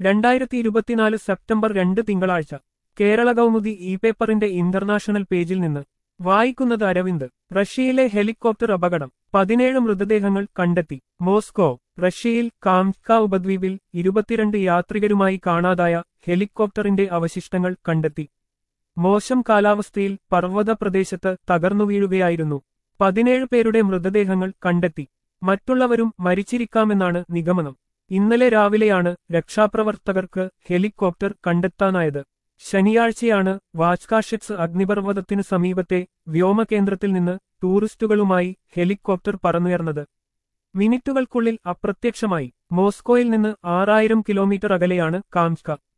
രണ്ടായിരത്തി ഇരുപത്തിനാല് സെപ്റ്റംബർ രണ്ട് തിങ്കളാഴ്ച കേരള കൗമുദി ഇ പേപ്പറിന്റെ ഇന്റർനാഷണൽ പേജിൽ നിന്ന് വായിക്കുന്നത് അരവിന്ദ് റഷ്യയിലെ ഹെലികോപ്റ്റർ അപകടം പതിനേഴ് മൃതദേഹങ്ങൾ കണ്ടെത്തി മോസ്കോ റഷ്യയിൽ കാംസ്ക ഉപദ്വീപിൽ ഇരുപത്തിരണ്ട് യാത്രികരുമായി കാണാതായ ഹെലികോപ്റ്ററിന്റെ അവശിഷ്ടങ്ങൾ കണ്ടെത്തി മോശം കാലാവസ്ഥയിൽ പർവ്വത പ്രദേശത്ത് തകർന്നു വീഴുകയായിരുന്നു പതിനേഴ് പേരുടെ മൃതദേഹങ്ങൾ കണ്ടെത്തി മറ്റുള്ളവരും മരിച്ചിരിക്കാമെന്നാണ് നിഗമനം ഇന്നലെ രാവിലെയാണ് രക്ഷാപ്രവർത്തകർക്ക് ഹെലികോപ്റ്റർ കണ്ടെത്താനായത് ശനിയാഴ്ചയാണ് വാച്കാഷെറ്റ്സ് അഗ്നിപർവ്വതത്തിനു സമീപത്തെ വ്യോമകേന്ദ്രത്തിൽ നിന്ന് ടൂറിസ്റ്റുകളുമായി ഹെലികോപ്റ്റർ പറന്നുയർന്നത് മിനിറ്റുകൾക്കുള്ളിൽ അപ്രത്യക്ഷമായി മോസ്കോയിൽ നിന്ന് ആറായിരം കിലോമീറ്റർ അകലെയാണ് കാംസ്ക